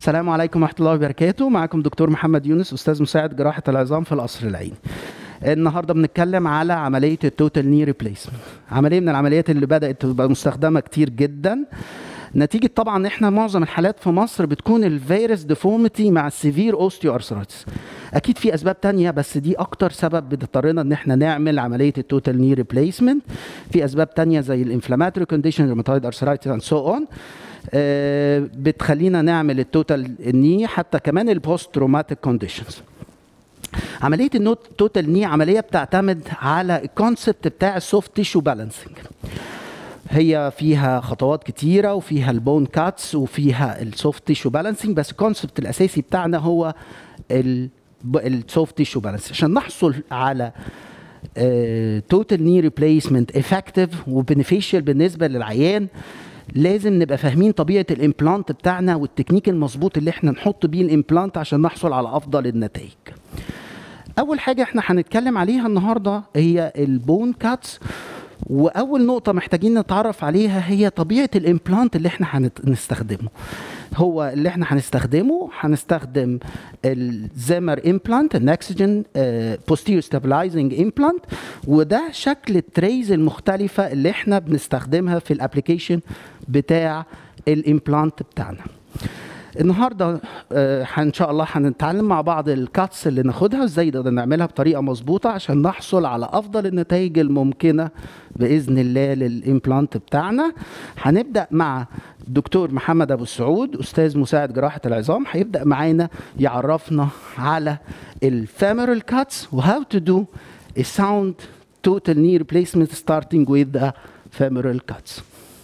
السلام عليكم ورحمة الله وبركاته معكم دكتور محمد يونس أستاذ مساعد جراحة العظام في القصر العيني النهارده بنتكلم على عمليه التوتال ني ريبليسمنت عمليه من العمليات اللي بدات تبقى مستخدمه كتير جدا نتيجه طبعا احنا معظم الحالات في مصر بتكون الفيروس ديفورميتي مع السيفير اوستيو ارثرايتس اكيد في اسباب تانية بس دي اكتر سبب بتضطرنا ان احنا نعمل عمليه التوتال ني ريبليسمنت في اسباب تانية زي الانفلاماتوري كونديشن روماتويد ارثرايتس اند سو اون بتخلينا نعمل التوتال ني حتى كمان البوست تروماتيك كونديشنز عمليه النوت توتال ني عمليه بتعتمد على الكونسبت بتاع السوفت تيشو بالانسنج هي فيها خطوات كتيره وفيها البون كاتس وفيها السوفت تيشو بالانسنج بس الكونسبت الاساسي بتاعنا هو السوفت تيشو بالانسنج عشان نحصل على توتال ني ريبليسمنت افكتيف وبنفيشال بالنسبه للعيان لازم نبقى فاهمين طبيعه الامبلانت بتاعنا والتكنيك المظبوط اللي احنا نحط بيه الامبلانت عشان نحصل على افضل النتائج اول حاجه احنا هنتكلم عليها النهارده هي البون كاتس واول نقطه محتاجين نتعرف عليها هي طبيعه الامبلانت اللي احنا هنستخدمه هو اللي احنا هنستخدمه هنستخدم الزيمر امبلانت النكسجين بوستيريو ستابلايزنج امبلانت وده شكل التريز المختلفه اللي احنا بنستخدمها في الابلكيشن بتاع الامبلانت بتاعنا النهارده آه ان شاء الله هنتعلم مع بعض الكاتس اللي ناخدها وازاي نقدر نعملها بطريقه مظبوطه عشان نحصل على افضل النتائج الممكنه باذن الله للامبلانت بتاعنا هنبدا مع دكتور محمد ابو السعود استاذ مساعد جراحه العظام هيبدا معانا يعرفنا على الفيمورال كاتس وهاو تو دو a sound total knee replacement starting with the femoral cuts.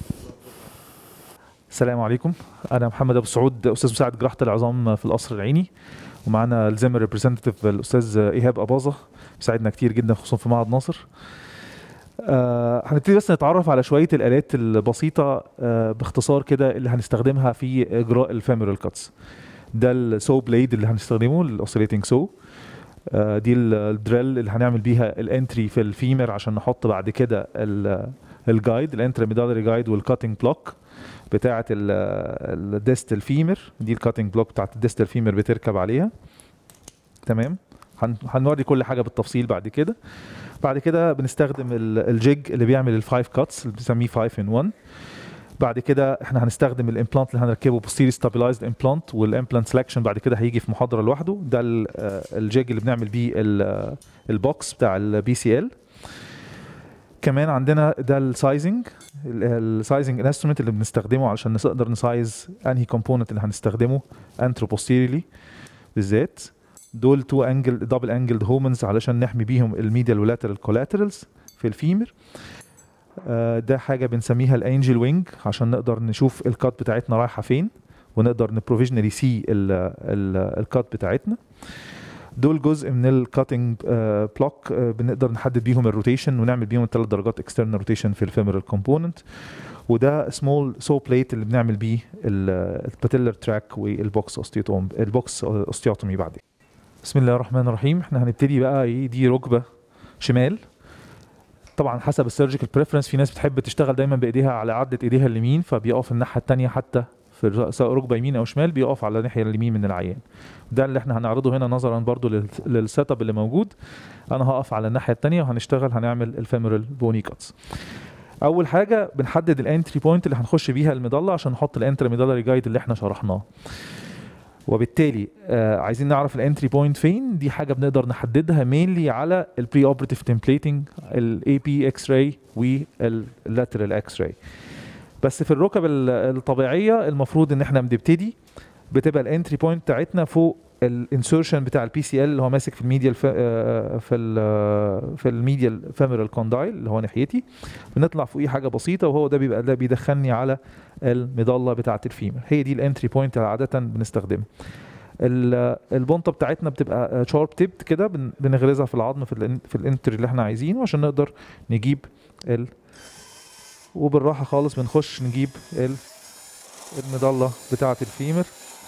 السلام عليكم انا محمد ابو سعود استاذ مساعد جراحه العظام في القصر العيني ومعانا الزمر ريبريزنتيف الاستاذ ايهاب اباظه بيساعدنا كتير جدا خصوصا في معهد ناصر آه هنبتدي بس نتعرف على شويه الالات البسيطه آه باختصار كده اللي هنستخدمها في اجراء الفاميرال كاتس ده السو بليد اللي هنستخدمه الاوسيليتنج سو آه دي الدريل اللي هنعمل بيها الانتري في الفيمر عشان نحط بعد كده الجايد الانترميدالري جايد والكاتنج بلوك بتاعه الديستال فيمر دي الكاتنج بلوك بتاعه الديستال فيمر بتركب عليها تمام هنوري كل حاجه بالتفصيل بعد كده بعد كده بنستخدم الجيج اللي بيعمل الفايف كاتس اللي بنسميه 5 ان 1 بعد كده احنا هنستخدم الامبلانت اللي هنركبه بوستيري ستابلايزد امبلانت والامبلانت سelection بعد كده هيجي في محاضره لوحده ده الجيج اللي بنعمل بيه البوكس بتاع البي سي ال كمان عندنا ده السايزنج السايزنج انسترومنت اللي بنستخدمه علشان نقدر نسايز انهي كومبوننت اللي هنستخدمه انترو بوستيريلي بالذات دول تو انجل دبل انجلد هومنز علشان نحمي بيهم الميديال ولاترال كولاترالز في الفيمر آه ده حاجه بنسميها الانجل وينج عشان نقدر نشوف الكات بتاعتنا رايحه فين ونقدر نبروفيجنالي سي الكات بتاعتنا دول جزء من الكاتنج بلوك بنقدر نحدد بيهم الروتيشن ونعمل بيهم الثلاث درجات اكسترنال روتيشن في الفيمورال كومبوننت وده سمول سو بليت اللي بنعمل بيه الباتيلر تراك والبوكس اوستيوتوم البوكس اوستيوتومي بعدين بسم الله الرحمن الرحيم احنا هنبتدي بقى ايه دي ركبه شمال طبعا حسب السيرجيكال بريفرنس في ناس بتحب تشتغل دايما بايديها على عدة ايديها اليمين فبيقف الناحيه الثانيه حتى في سواء ركبه يمين او شمال بيقف على الناحيه اليمين من العيان ده اللي احنا هنعرضه هنا نظرا برضو للسيت اب اللي موجود انا هقف على الناحيه الثانيه وهنشتغل هنعمل الفيمورال بوني كاتس اول حاجه بنحدد الانتري بوينت اللي هنخش بيها المظله عشان نحط الانتري ميدالري جايد اللي احنا شرحناه وبالتالي آه عايزين نعرف الانتري بوينت فين دي حاجه بنقدر نحددها مينلي على البري اوبراتيف تمبليتنج الاي بي اكس راي واللاترال اكس راي بس في الركب الطبيعيه المفروض ان احنا بنبتدي بتبقى الانتري بوينت بتاعتنا فوق الانسرشن بتاع البي سي ال اللي هو ماسك في الميديال في ال في الميديال فيمورال كوندايل اللي هو ناحيتي بنطلع فوقيه حاجه بسيطه وهو ده بيبقى ده بيدخلني على المظله بتاعه الفيمر هي دي الانتري بوينت اللي عاده بنستخدمها البنطه بتاعتنا بتبقى شارب تيبت كده بنغرزها في العظم في, في الانتري اللي احنا عايزينه عشان نقدر نجيب ال وبالراحه خالص بنخش نجيب المظله بتاعه الفيمر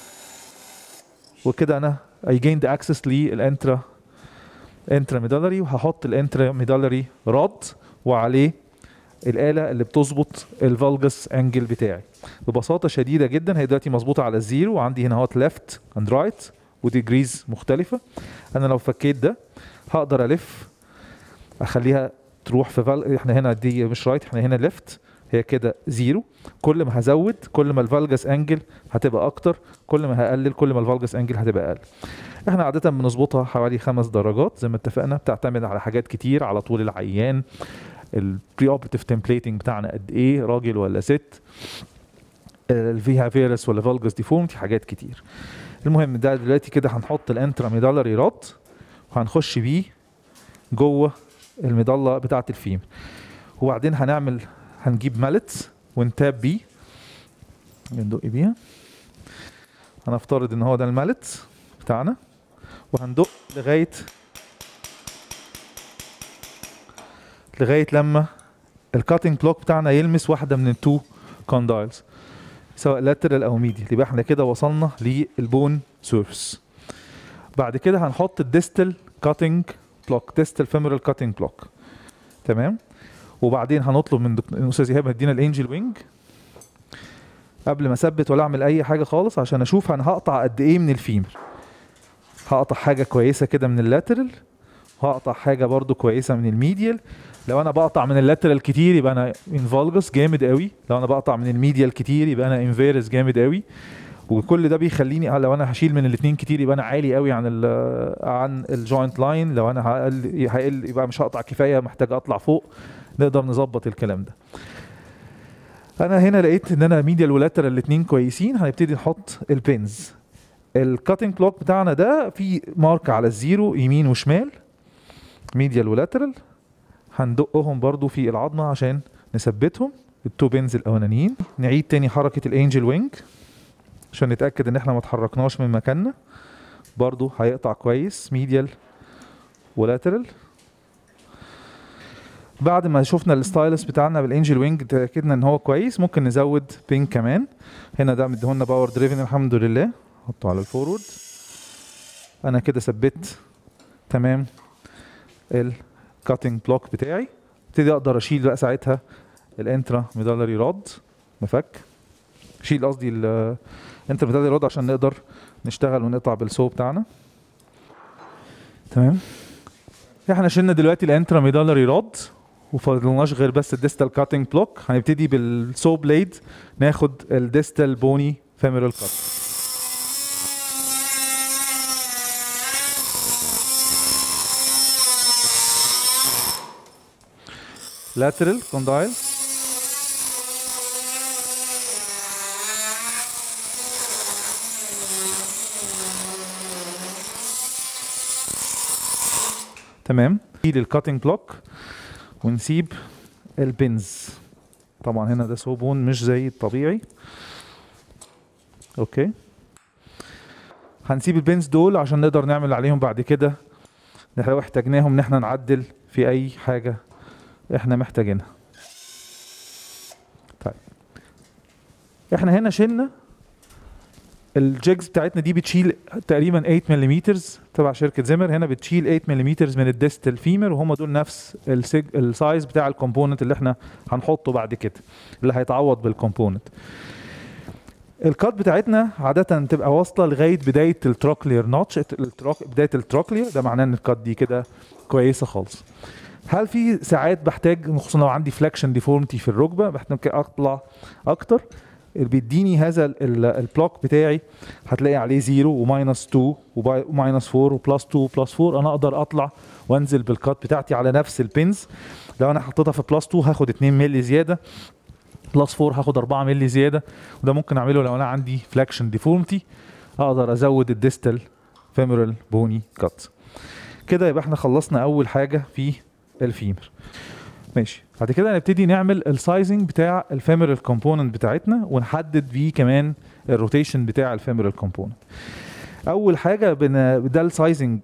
وكده انا اي جيند اكسس للانترا انترا ميدالري وهحط الانترا ميدالري راد وعليه الاله اللي بتظبط الفالجس انجل بتاعي ببساطه شديده جدا هي دلوقتي مظبوطه على الزيرو وعندي هنا اهوت ليفت اند رايت وديجريز مختلفه انا لو فكيت ده هقدر الف اخليها تروح في فال... احنا هنا دي مش رايت احنا هنا ليفت هي كده زيرو كل ما هزود كل ما الفالجس انجل هتبقى اكتر كل ما هقلل كل ما الفالجس انجل هتبقى اقل احنا عاده بنظبطها حوالي خمس درجات زي ما اتفقنا بتعتمد على حاجات كتير على طول العيان البري اوبرتيف تمبليتنج بتاعنا قد ايه راجل ولا ست الفيها فيروس ولا فالجس ديفورمتي حاجات كتير المهم ده دلوقتي كده هنحط الانترا ميدالري راد وهنخش بيه جوه المظله بتاعه الفيم وبعدين هنعمل هنجيب مالت ونتاب بيه بندق بيها هنفترض ان هو ده المالت بتاعنا وهندق لغايه لغايه لما الكاتنج بلوك بتاعنا يلمس واحده من التو كوندايلز سواء لاترال او ميديال يبقى احنا كده وصلنا للبون سيرفس بعد كده هنحط الديستال كاتنج بلوك ديستال فيمورال كاتنج بلوك تمام وبعدين هنطلب من دكتور الاستاذ ايهاب يدينا الانجل وينج قبل ما اثبت ولا اعمل اي حاجه خالص عشان اشوف انا هقطع قد ايه من الفيمر هقطع حاجه كويسه كده من اللاترال وهقطع حاجه برضو كويسه من الميديال لو انا بقطع من اللاترال كتير يبقى انا انفالجس جامد قوي لو انا بقطع من الميديال كتير يبقى انا انفيرس جامد قوي وكل ده بيخليني لو انا هشيل من الاثنين كتير يبقى انا عالي قوي عن ال عن الجوينت لاين لو انا هقل هقل يبقى مش هقطع كفايه محتاج اطلع فوق نقدر نظبط الكلام ده انا هنا لقيت ان انا ميديال ولاترال الاثنين كويسين هنبتدي نحط البينز الكاتنج بلوك بتاعنا ده في مارك على الزيرو يمين وشمال ميديال ولاترال هندقهم برضو في العظمه عشان نثبتهم التو بينز الاولانيين نعيد تاني حركه الانجل وينج عشان نتاكد ان احنا ما اتحركناش من مكاننا برضو هيقطع كويس ميديال ولاترال بعد ما شفنا الستايلس بتاعنا بالانجل وينج تاكدنا ان هو كويس ممكن نزود بين كمان هنا ده مديهولنا باور دريفن الحمد لله حطه على الفورورد انا كده ثبت تمام الكاتنج بلوك بتاعي ابتدي اقدر اشيل بقى ساعتها الانترا ميدالري رود مفك شيل قصدي الانترا ميدالري رود عشان نقدر نشتغل ونقطع بالسو بتاعنا تمام احنا شلنا دلوقتي الانترا ميدالري رود وفضلناش غير بس الديستال كاتنج بلوك هنبتدي بالسو بليد ناخد الديستال بوني فيمورال كات lateral condyle تمام نشيل الكاتنج بلوك ونسيب البنز طبعا هنا ده صوبون مش زي الطبيعي اوكي هنسيب البنز دول عشان نقدر نعمل عليهم بعد كده لو احتاجناهم ان احنا نعدل في اي حاجه احنا محتاجينها طيب احنا هنا شلنا الجيجز بتاعتنا دي بتشيل تقريبا 8 ملم تبع شركه زمر هنا بتشيل 8 ملم من الديستال فيمر وهم دول نفس السيج السايز بتاع الكومبوننت اللي احنا هنحطه بعد كده اللي هيتعوض بالكومبوننت الكات بتاعتنا عادة بتبقى واصلة لغاية بداية التروكلير نوتش التروك بداية التروكلير ده معناه ان الكات دي كده كويسة خالص هل في ساعات بحتاج خصوصا لو عندي فليكشن ديفورمتي في الركبه بحتاج اطلع اكتر اللي بيديني هذا البلوك بتاعي هتلاقي عليه 0 وماينس 2 وماينس 4 وبلس 2 وبلس 4 انا اقدر اطلع وانزل بالكات بتاعتي على نفس البنز لو انا حطيتها في بلس 2 هاخد 2 مللي زياده بلس 4 هاخد 4 مللي زياده وده ممكن اعمله لو انا عندي فليكشن ديفورمتي اقدر ازود الديستال فيمورال بوني كات كده يبقى احنا خلصنا اول حاجه في الفيمر ماشي بعد كده نبتدي نعمل السايزنج بتاع الفيمورال كومبوننت بتاعتنا ونحدد بيه كمان الروتيشن بتاع الفيمورال كومبوننت اول حاجه بن ده السايزنج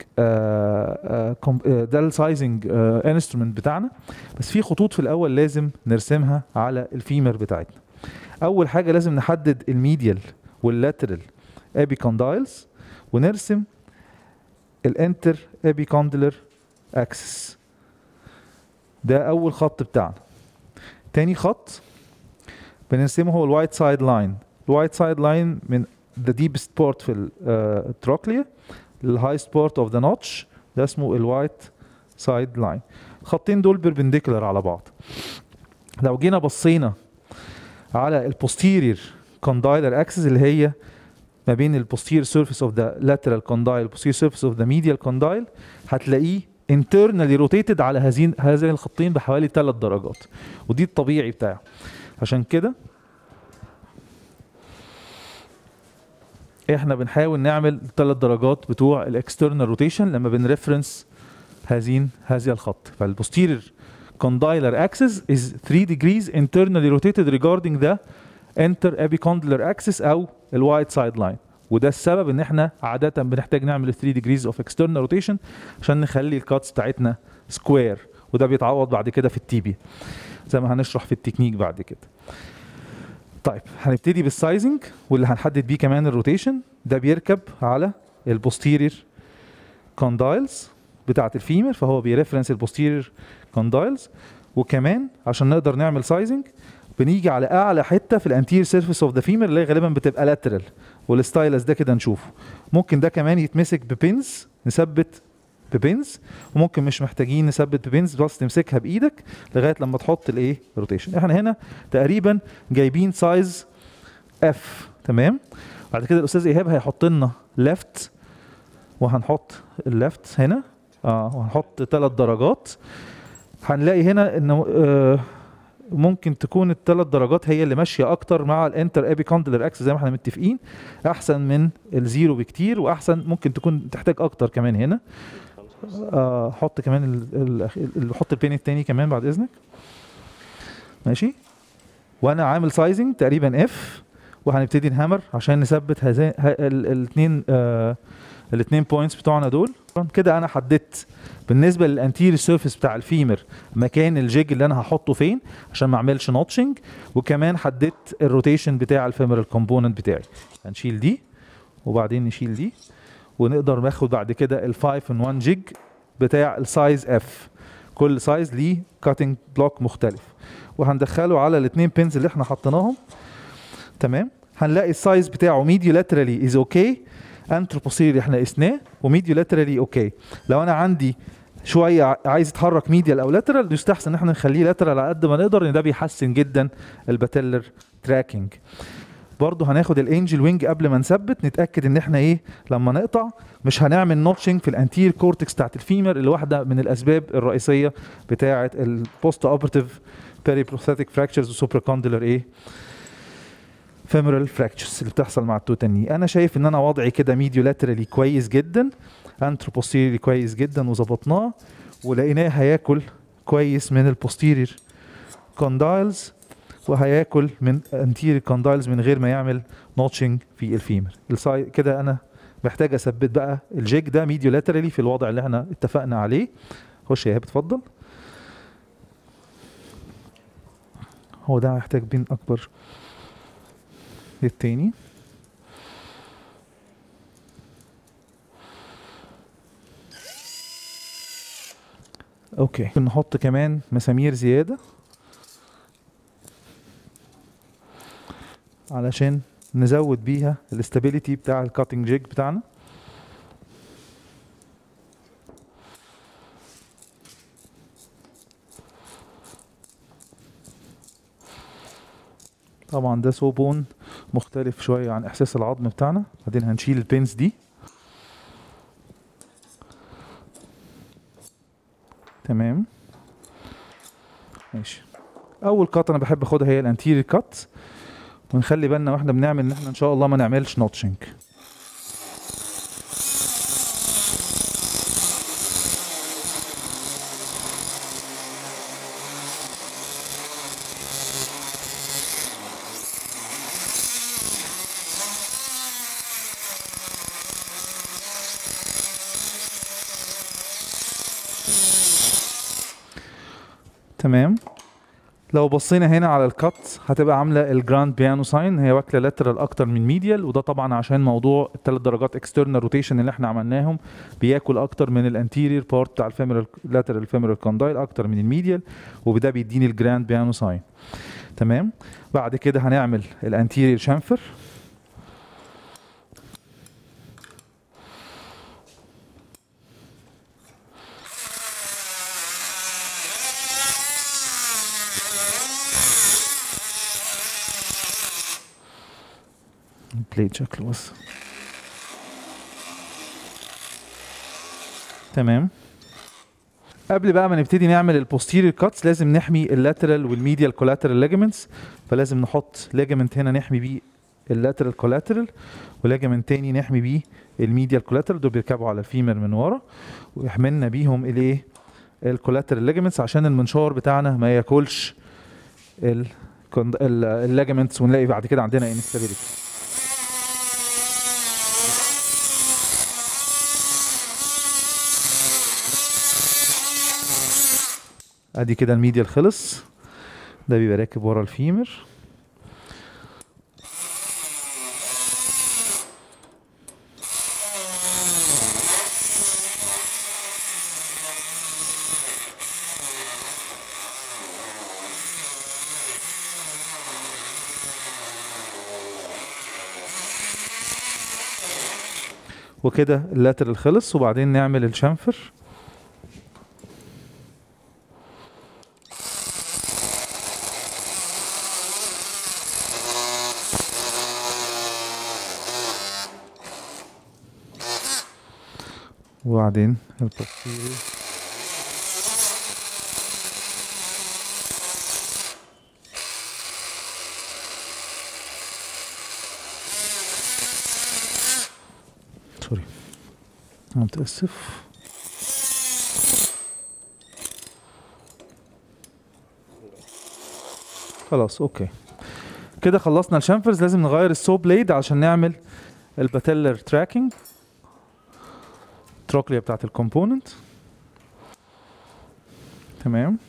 ده السايزنج انسترومنت بتاعنا بس في خطوط في الاول لازم نرسمها على الفيمر بتاعتنا اول حاجه لازم نحدد الميديال واللاترال ابي كوندايلز ونرسم الانتر ابي كوندلر اكسس ده اول خط بتاعنا تاني خط بنرسمه هو الوايت سايد لاين الوايت سايد لاين من the deepest part في التروكليا للهايست بارت اوف ذا نوتش ده اسمه الوايت سايد لاين الخطين دول بيربنديكولار على بعض لو جينا بصينا على البوستيرير كوندايلر اكسس اللي هي ما بين البوستير سيرفيس اوف ذا lateral condyle البوستير سيرفيس اوف ذا medial condyle هتلاقيه internally rotated على هذين هذين الخطين بحوالي 3 درجات ودي الطبيعي بتاعه عشان كده احنا بنحاول نعمل الثلاث درجات بتوع الاكسترنال روتيشن لما بنريفرنس هذين هذه الخط فالبوستيرير condylar axis is 3 degrees internally rotated regarding the enter epicondylar axis او الوايت سايد لاين وده السبب ان احنا عاده بنحتاج نعمل 3 degrees of external rotation عشان نخلي الكاتس بتاعتنا سكوير وده بيتعوض بعد كده في التيبيا زي ما هنشرح في التكنيك بعد كده طيب هنبتدي بالسايزنج واللي هنحدد بيه كمان الروتيشن ده بيركب على البوستيرير كوندايلز بتاعه الفيمر فهو بيرفرنس البوستيرير كوندايلز وكمان عشان نقدر نعمل سايزنج بنيجي على اعلى حته في الانتير سيرفيس اوف ذا فيمر اللي هي غالبا بتبقى لاترال والستايلس ده كده نشوفه ممكن ده كمان يتمسك ببينز نثبت ببينز وممكن مش محتاجين نثبت ببينز بس تمسكها بايدك لغايه لما تحط الايه روتيشن احنا هنا تقريبا جايبين سايز اف تمام بعد كده الاستاذ ايهاب هيحط لنا ليفت وهنحط الليفت هنا اه وهنحط ثلاث درجات هنلاقي هنا انه آه ممكن تكون الثلاث درجات هي اللي ماشيه اكتر مع الانتر ابيكوندلر اكس زي ما احنا متفقين احسن من الزيرو بكتير واحسن ممكن تكون تحتاج اكتر كمان هنا آه حط كمان ال- ال- حط البين التاني كمان بعد اذنك ماشي وانا عامل سايزنج تقريبا اف وهنبتدي نهامر عشان نثبت هذين الاثنين الاثنين بوينتس بتوعنا دول كده انا حددت بالنسبه للانتير سيرفيس بتاع الفيمر مكان الجيج اللي انا هحطه فين عشان ما اعملش نوتشنج وكمان حددت الروتيشن بتاع الفيمرال كومبوننت بتاعي هنشيل دي وبعدين نشيل دي ونقدر ناخد بعد كده ال 5 ان 1 جيج بتاع السايز اف كل سايز ليه كاتنج بلوك مختلف وهندخله على الاثنين بينز اللي احنا حطيناهم تمام هنلاقي السايز بتاعه ميديو لاترالي از اوكي انتروبوسيري احنا قسناه وميديو لاترالي اوكي لو انا عندي شويه ع- عايز يتحرك ميديال او لاترال يستحسن ان احنا نخليه لاترال على قد ما نقدر لان ده بيحسن جدا الباتيلر تراكنج برضه هناخد الانجل وينج قبل ما نثبت نتاكد ان احنا ايه لما نقطع مش هنعمل نوتشنج في الانتير كورتكس بتاعت الفيمر اللي واحده من الاسباب الرئيسيه بتاعه البوست اوبرتيف بيريبروثيتك فراكشرز وسوبرا كونديلر ايه فيمورال فراكتشرز اللي بتحصل مع التوتني انا شايف ان انا وضعي كده ميديو لاترالي كويس جدا انتروبوستيري كويس جدا وظبطناه ولقيناه هياكل كويس من البوستيرير كوندايلز وهياكل من انتيرير كوندايلز من غير ما يعمل نوتشنج في الفيمر الساي كده انا محتاج اثبت بقى الجيج ده ميديو لاترالي في الوضع اللي احنا اتفقنا عليه خش يا ايهاب اتفضل هو ده محتاج بين اكبر للتاني اوكي ممكن نحط كمان مسامير زياده علشان نزود بيها الاستابيليتي بتاع الكاتنج جيج بتاعنا طبعا ده سو بون مختلف شويه عن احساس العظم بتاعنا بعدين هنشيل البينز دي تمام ماشي اول كات انا بحب اخدها هي الانتيرير كات ونخلي بالنا واحنا بنعمل ان احنا ان شاء الله ما نعملش نوتشنج تمام لو بصينا هنا على الكات هتبقى عامله الجراند بيانو ساين هي واكله لاترال اكتر من ميديال وده طبعا عشان موضوع الثلاث درجات اكسترنال روتيشن اللي احنا عملناهم بياكل اكتر من الانتيرير بارت بتاع الفيمورال لاترال فيمورال كوندايل اكتر من الميديال وبده بيديني الجراند بيانو ساين تمام بعد كده هنعمل الانتيرير شامفر البليد شكله بس تمام قبل بقى ما نبتدي نعمل البوستيريور كاتس لازم نحمي اللاترال والميديال كولاترال ليجمنتس فلازم نحط ليجمنت هنا نحمي بيه اللاترال كولاترال وليجمنت تاني نحمي بيه الميديال كولاترال دول بيركبوا على الفيمر من ورا ويحملنا بيهم الايه الكولاترال ليجمنتس عشان المنشار بتاعنا ما ياكلش الليجمنتس ونلاقي بعد كده عندنا انستابيليتي ادي كده الميديال خلص ده بيبقى راكب ورا الفيمر وكده اللاترال خلص وبعدين نعمل الشنفر وبعدين البوستيريور سوري متأسف خلاص اوكي كده خلصنا الشامفرز لازم نغير السو بليد عشان نعمل الباتيلر تراكنج التروكليا بتاعت الكومبوننت تمام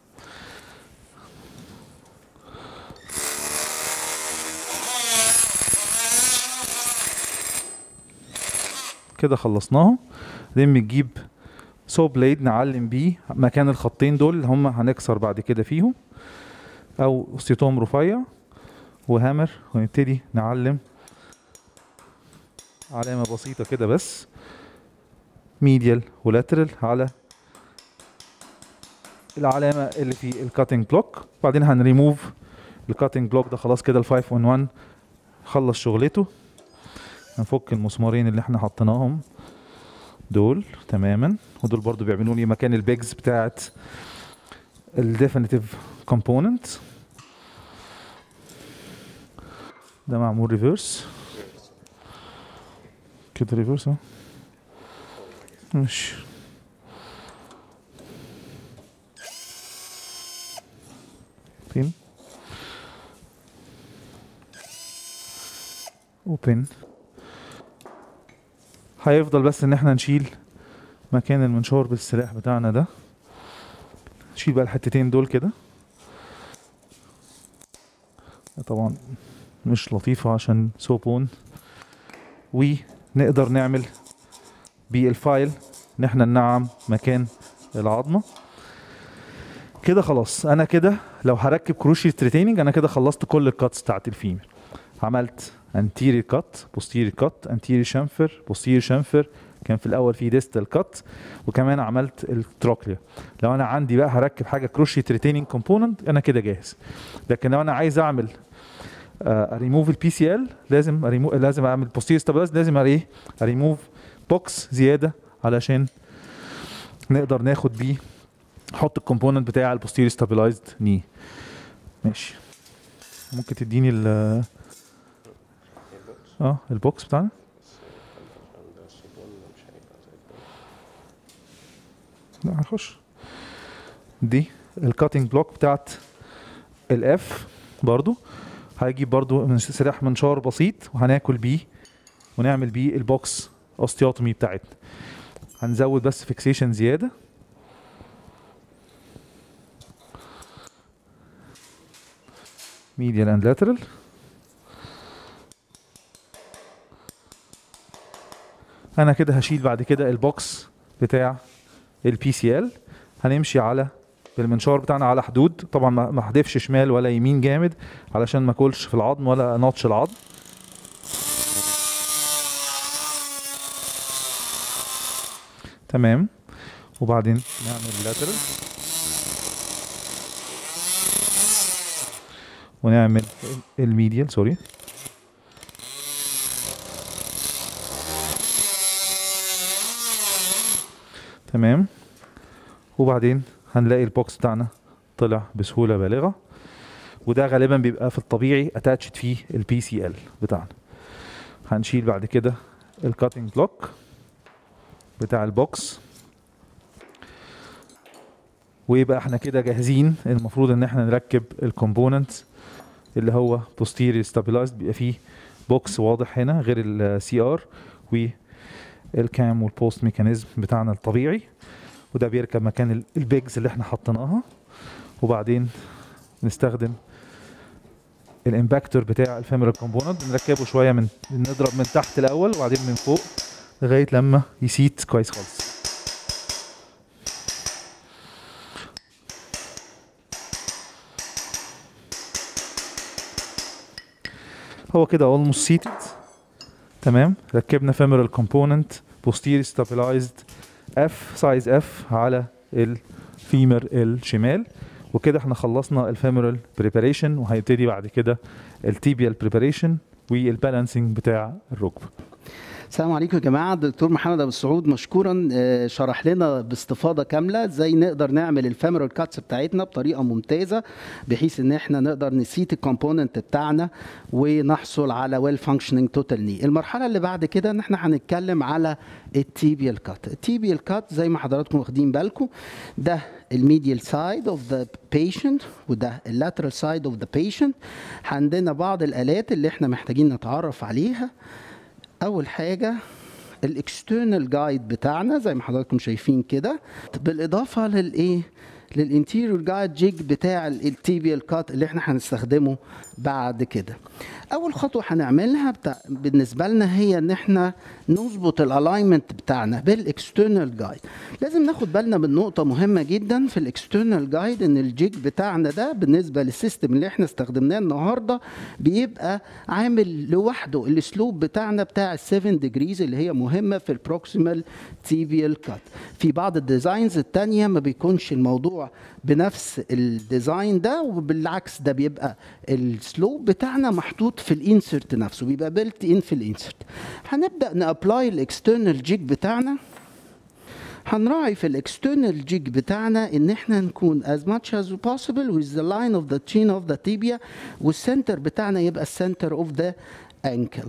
كده خلصناهم بعدين بنجيب سو بليد نعلم بيه مكان الخطين دول اللي هم هنكسر بعد كده فيهم او اوستيوتوم رفيع وهامر ونبتدي نعلم علامة بسيطة كده بس ميديال ولاترال على العلامة اللي في الكاتنج بلوك بعدين هنريموف الكاتنج بلوك ده خلاص كده ال 5 on 1 خلص شغلته هنفك المسمارين اللي احنا حطيناهم دول تماما ودول برضو بيعملوا لي مكان البيجز بتاعت الديفينيتيف كومبوننت ده معمول ريفرس كده ريفرس اه ماشي فين اوبن هيفضل بس ان احنا نشيل مكان المنشار بالسلاح بتاعنا ده نشيل بقى الحتتين دول كده طبعا مش لطيفة عشان سوبون ونقدر نعمل بالفايل ان احنا ننعم مكان العظمة كده خلاص انا كده لو هركب كروشي تريتيننج انا كده خلصت كل الكاتس بتاعت الفيمر عملت انتيري كات بوستيري كات انتيري شنفر بوستيري شنفر كان في الاول في ديستال كات وكمان عملت التروكليا لو انا عندي بقى هركب حاجه كروشي ريتيننج كومبوننت انا كده جاهز لكن لو انا عايز اعمل ريموف البي سي ال لازم أريمو... لازم اعمل بوستيري ستابلايز لازم ايه ريموف بوكس زياده علشان نقدر ناخد بيه احط الكومبوننت بتاع البوستيري ستابلايزد ني ماشي ممكن تديني ال اه البوكس بتاعنا لا هنخش دي الكاتنج بلوك بتاعت الاف برضو هجيب برضو من سلاح منشار بسيط وهناكل بيه ونعمل بيه البوكس اوستيوتومي بتاعتنا هنزود بس فيكسيشن زياده medial and lateral انا كده هشيل بعد كده البوكس بتاع البي سي ال هنمشي على بالمنشار بتاعنا على حدود طبعا ما ما احدفش شمال ولا يمين جامد علشان ما اكلش في العظم ولا نطش العظم تمام وبعدين نعمل لاترال ونعمل الميديال سوري تمام وبعدين هنلاقي البوكس بتاعنا طلع بسهولة بالغة وده غالبا بيبقى في الطبيعي اتاتشد فيه البي سي ال بتاعنا هنشيل بعد كده الكاتنج بلوك بتاع البوكس ويبقى احنا كده جاهزين المفروض ان احنا نركب الكومبوننت اللي هو posterior stabilized بيبقى فيه بوكس واضح هنا غير السي ار والكام والبوست ميكانيزم بتاعنا الطبيعي وده بيركب مكان ال- البيجز اللي احنا حطيناها وبعدين نستخدم الامباكتور بتاع الفيمورال كومبوننت بنركبه شويه من نضرب من تحت الاول وبعدين من فوق لغايه لما يسيت كويس خالص هو كده almost seated تمام ركبنا femoral component posterior stabilized F size F على الفيمر الشمال وكده احنا خلصنا الفيمورال بريباريشن وهيبتدي بعد كده التيبيال بريباريشن والبالانسنج بتاع الركبه السلام عليكم يا جماعه الدكتور محمد ابو السعود مشكورا آه، شرح لنا باستفاضه كامله ازاي نقدر نعمل الفيمورال كاتس بتاعتنا بطريقه ممتازه بحيث ان احنا نقدر نسيت الكومبوننت بتاعنا ونحصل على ويل فانكشننج توتال ني المرحله اللي بعد كده ان احنا هنتكلم على التيبيال كات التيبيال كات زي ما حضراتكم واخدين بالكم ده الميديال سايد اوف ذا بيشنت وده اللاترال سايد اوف ذا بيشنت عندنا بعض الالات اللي احنا محتاجين نتعرف عليها اول حاجه الاكسترنال جايد بتاعنا زي ما حضراتكم شايفين كده بالاضافه للايه للانتيريور جايد جيج بتاع التيبيال كات اللي احنا هنستخدمه بعد كده اول خطوه هنعملها بتاع بالنسبه لنا هي ان احنا نظبط الالاينمنت بتاعنا بالاكسترنال جايد لازم ناخد بالنا من نقطه مهمه جدا في الاكسترنال جايد ان الجيج بتاعنا ده بالنسبه للسيستم اللي احنا استخدمناه النهارده بيبقى عامل لوحده الاسلوب بتاعنا بتاع ال 7 ديجريز اللي هي مهمه في البروكسيمال تيبيال كات في بعض الديزاينز التانية ما بيكونش الموضوع بنفس الديزاين ده وبالعكس ده بيبقى السلوب بتاعنا محطوط في الانسرت نفسه بيبقى بيلت ان في الانسرت هنبدا نابلاي الاكسترنال جيج بتاعنا هنراعي في الاكسترنال جيج بتاعنا ان احنا نكون as much as possible with the line of the chin of the tibia والسنتر بتاعنا يبقى السنتر of the ankle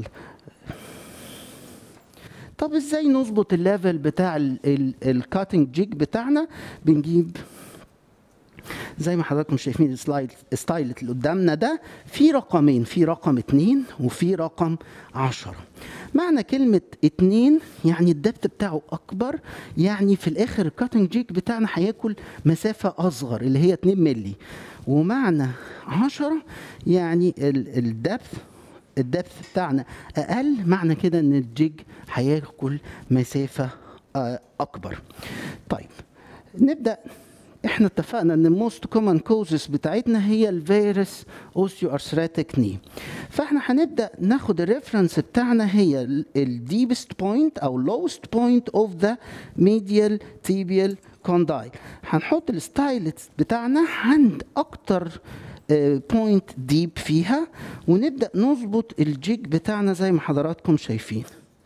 طب ازاي نظبط الليفل بتاع الكاتنج جيج بتاعنا بنجيب زي ما حضراتكم شايفين السلايد ستايل اللي قدامنا ده في رقمين في رقم اتنين وفي رقم عشرة معنى كلمة اتنين يعني الدبت بتاعه أكبر يعني في الآخر الكاتنج جيك بتاعنا هياكل مسافة أصغر اللي هي 2 ملي ومعنى عشرة يعني الدبث الدبث بتاعنا أقل معنى كده إن الجيج هياكل مسافة آه، أكبر طيب نبدأ احنا اتفقنا ان الموست كومن كوزز بتاعتنا هي الفيروس اوستيو ارثراتيك ني فاحنا هنبدا ناخد الريفرنس بتاعنا هي الديبست بوينت او lowest بوينت اوف ذا ميديال تيبيال كوندايل هنحط الستايلت بتاعنا عند اكتر بوينت ديب فيها ونبدا نظبط الجيج بتاعنا زي ما حضراتكم شايفين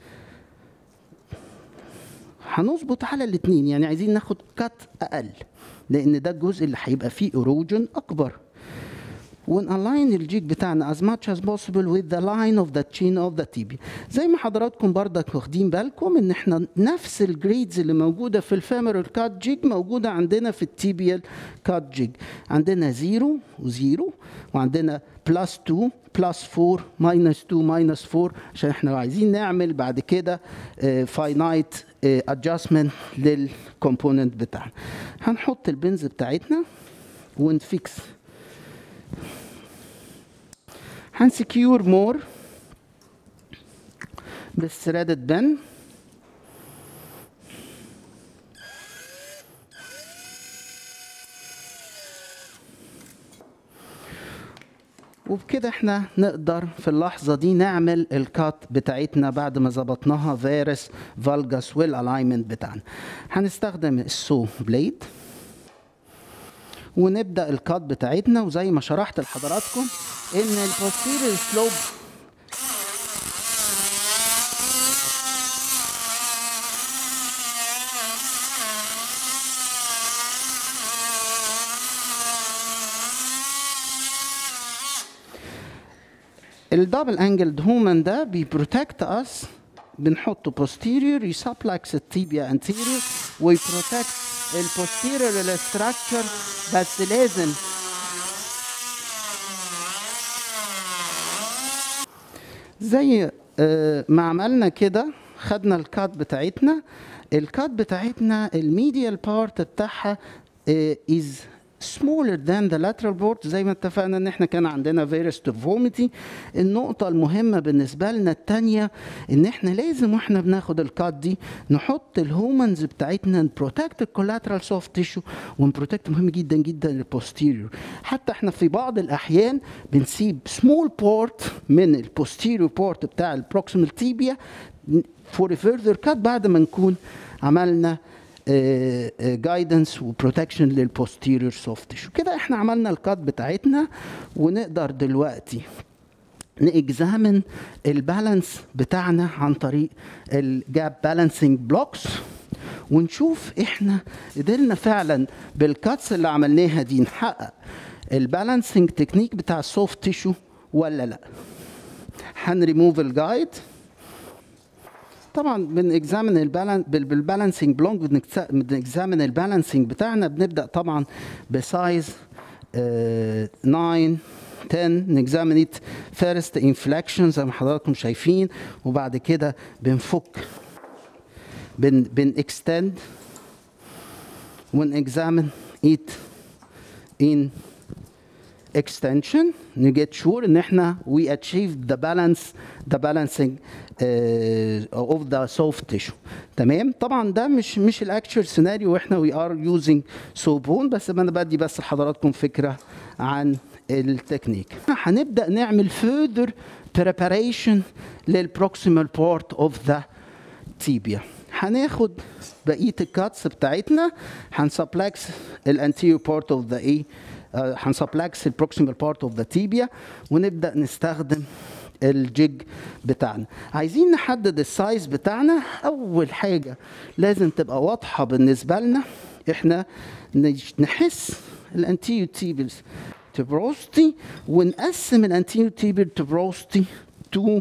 هنظبط على الاثنين يعني عايزين ناخد كات اقل لان ده الجزء اللي هيبقى فيه اروجن اكبر ونالاين الجيك بتاعنا as much as possible with the line of the chin of the tibia زي ما حضراتكم بردك واخدين بالكم ان احنا نفس الجريدز اللي موجوده في الفيمورال كات جيج موجوده عندنا في التيبيال كات جيج عندنا 0 و0 وعندنا بلس 2 بلس 4 ماينس 2 ماينس 4 عشان احنا عايزين نعمل بعد كده فاينايت ادجستمنت للكومبوننت بتاعنا هنحط البنز بتاعتنا ونفيكس هنسكيور مور بالثريدد بن وبكده احنا نقدر في اللحظة دي نعمل الكات بتاعتنا بعد ما ظبطناها فيروس فالجاس والالاينمنت بتاعنا هنستخدم السو بليد ونبدا الكات بتاعتنا وزي ما شرحت لحضراتكم ان البوستيريور سلوب الدبل انجلد هومن ده بيبروتكت اس بنحطه posterior يسبلكس التيبيا anterior ويبروتكت البوستيريور structure بس لازم زي آه، ما عملنا كده خدنا الكات بتاعتنا الكات بتاعتنا الميديال بارت بتاعها از smaller than the lateral board زي ما اتفقنا ان احنا كان عندنا virus deformity النقطة المهمة بالنسبة لنا التانية ان احنا لازم واحنا بناخد الكات دي نحط الهومنز بتاعتنا نبروتكت الكولاترال سوفت تيشو ونبروتكت مهم جدا جدا البوستيريور حتى احنا في بعض الاحيان بنسيب سمول بورت من البوستيريور بورت بتاع البروكسيمال تيبيا فور فيرذر كات بعد ما نكون عملنا جايدنس وبروتكشن للبوستيريور سوفت تيشو كده احنا عملنا الكات بتاعتنا ونقدر دلوقتي نإكزامن البالانس بتاعنا عن طريق الجاب بالانسنج بلوكس ونشوف احنا قدرنا فعلا بالكاتس اللي عملناها دي نحقق البالانسنج تكنيك بتاع السوفت تيشو ولا لا هنريموف الجايد طبعا بنكزامن البالانس بالبالانسنج بلونج بنكزامن البالانسنج بتاعنا بنبدا طبعا بسايز 9 10 نكزامن ات فيرست انفلكشن زي ما حضراتكم شايفين وبعد كده بنفك بن بن اكستند ونكزامن ات ان extension to get sure ان احنا we achieved the balance the balancing uh, of the soft tissue تمام طبعا ده مش مش الاكتشر سيناريو واحنا we are using سوبون بس انا بدي بس لحضراتكم فكره عن التكنيك هنبدا نعمل further preparation للبروكسيمال part of the tibia هناخد بقيه الكاتس بتاعتنا هنسبلكس الانتيريور بارت اوف ذا ايه هنسبلكس البروكسيمال بارت اوف ذا تيبيا ونبدا نستخدم الجيج بتاعنا عايزين نحدد السايز بتاعنا اول حاجه لازم تبقى واضحه بالنسبه لنا احنا نحس الانتيريور تيبلز تبروستي ونقسم الانتيريور تيبل تبروستي تو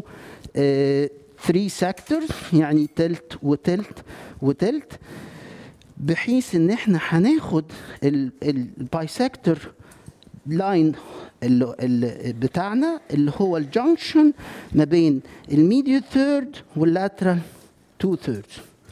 3 سيكتورز يعني تلت وتلت وتلت بحيث ان احنا هناخد البايسكتور لاين اللي اللي بتاعنا اللي هو الجنكشن ما بين الميديال ثيرد واللاترال تو ثيردز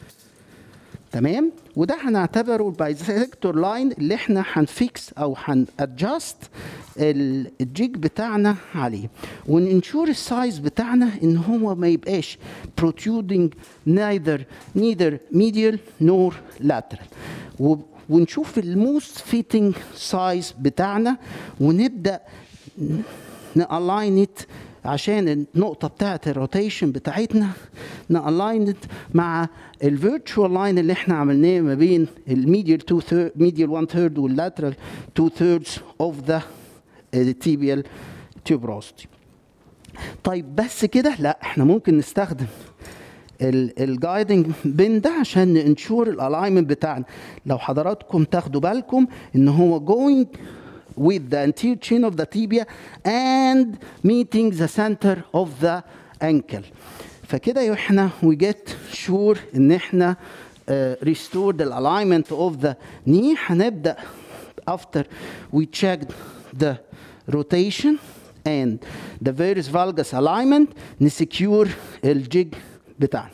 تمام وده هنعتبره البايسكتور لاين اللي احنا هنفيكس او هنادجست الجيج بتاعنا عليه وننشور السايز بتاعنا ان هو ما يبقاش protruding neither neither medial nor lateral ونشوف الموست فيتنج سايز بتاعنا ونبدا نالاين عشان النقطه بتاعه الروتيشن بتاعتنا نالاين مع الفيرتشوال لاين اللي احنا عملناه ما بين الميديال 2 ميديال 1 ثيرد واللاترال 2 ثيردز اوف ذا tibial tuberosity طيب بس كده لا احنا ممكن نستخدم الجايدنج بين ده عشان ننشور الالاينمنت بتاعنا لو حضراتكم تاخدوا بالكم ان هو going with the anterior chain of the tibia and meeting the center of the ankle فكده احنا we get sure ان احنا uh, restore the alignment of the knee هنبدا after we checked the rotation and the varus valgus alignment نسكيور الجيج بتاعنا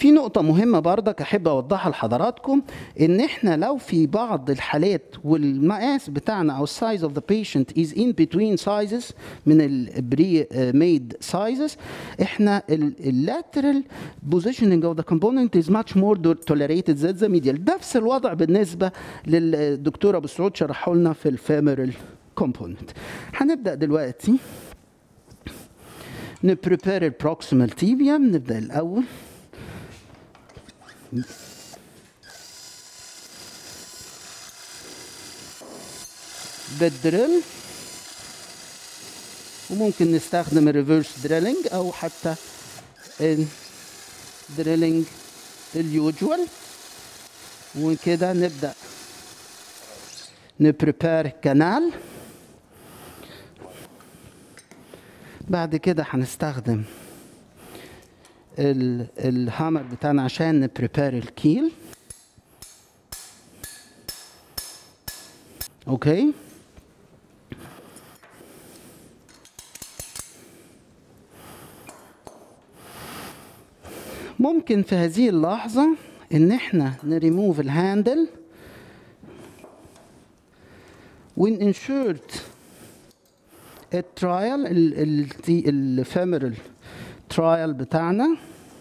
في نقطة مهمة برضك أحب أوضحها لحضراتكم إن إحنا لو في بعض الحالات والمقاس بتاعنا أو size of the patient is in between sizes من ال pre made sizes إحنا ال lateral positioning of the component is much more tolerated than the medial نفس الوضع بالنسبة للدكتور أبو سعود شرحه لنا في الفيمورال component هنبدأ دلوقتي نبريبير البروكسيمال تيبيا نبدأ الأول بالدريل وممكن نستخدم الريفرس دريلينج او حتى الدريلينج اليوجوال وكده نبدا نبريبير كانال بعد كده هنستخدم الهامر بتاعنا عشان نبريبير الكيل اوكي ممكن في هذه اللحظة ان احنا نريموف الهاندل وننشرت الترايل الفيمرال ترايل بتاعنا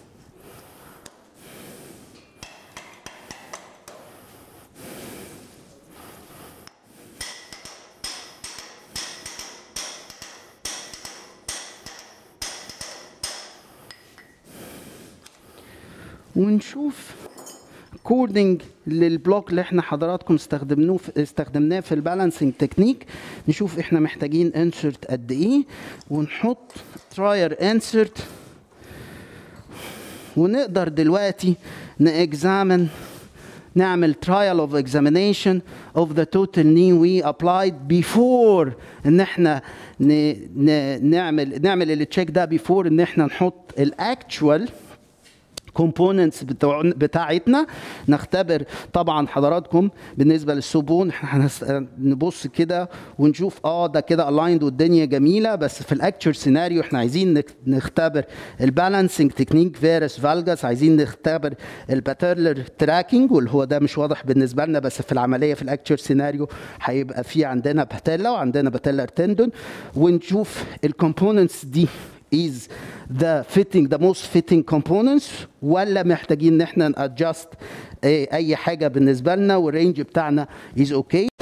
ونشوف كودنج للبلوك اللي احنا حضراتكم استخدمناه في استخدمناه في البالانسنج تكنيك نشوف احنا محتاجين انسرت قد ايه ونحط تراير انسرت ونقدر دلوقتي ناكزامن نعمل trial of examination of the total knee we applied before ان احنا ن, ن, نعمل نعمل التشيك ده before ان احنا نحط الاكتشوال كومبوننتس بتاعتنا نختبر طبعا حضراتكم بالنسبه للسبون احنا نبص كده ونشوف اه ده كده الايند والدنيا جميله بس في الاكتشر سيناريو احنا عايزين نختبر البالانسنج تكنيك فيرس فالجاس عايزين نختبر الباترلر تراكنج واللي هو ده مش واضح بالنسبه لنا بس في العمليه في الاكتشر سيناريو هيبقى في عندنا باتيلا وعندنا باتيلر تندون ونشوف الكومبوننتس دي is the fitting the most fitting components ولا محتاجين ان احنا نادجست اي حاجه بالنسبه لنا والرينج بتاعنا is okay